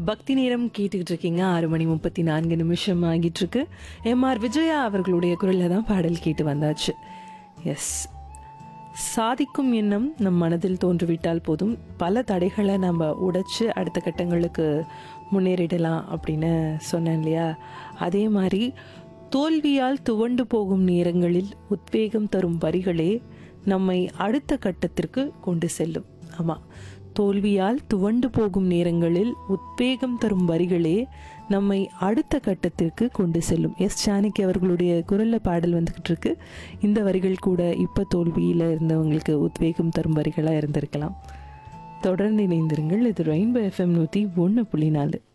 பக்தி நேரம் கேட்டுக்கிட்டு இருக்கீங்க ஆறு மணி முப்பத்தி நான்கு நிமிஷம் ஆகிட்டு இருக்கு எம்ஆர் விஜயா அவர்களுடைய குரலில் தான் பாடல் கேட்டு வந்தாச்சு எஸ் சாதிக்கும் எண்ணம் நம் மனதில் தோன்றிவிட்டால் போதும் பல தடைகளை நம்ம உடைச்சு அடுத்த கட்டங்களுக்கு முன்னேறிடலாம் அப்படின்னு சொன்னேன் இல்லையா அதே மாதிரி தோல்வியால் துவண்டு போகும் நேரங்களில் உத்வேகம் தரும் வரிகளே நம்மை அடுத்த கட்டத்திற்கு கொண்டு செல்லும் ஆமாம் தோல்வியால் துவண்டு போகும் நேரங்களில் உத்வேகம் தரும் வரிகளே நம்மை அடுத்த கட்டத்திற்கு கொண்டு செல்லும் எஸ் ஜானகி அவர்களுடைய குரல்ல பாடல் வந்துகிட்டு இருக்கு இந்த வரிகள் கூட இப்போ தோல்வியில் இருந்தவங்களுக்கு உத்வேகம் தரும் வரிகளாக இருந்திருக்கலாம் தொடர்ந்து இணைந்திருங்கள் இது ரெயின்போ எஃப்எம் நூற்றி ஒன்று புள்ளி நாலு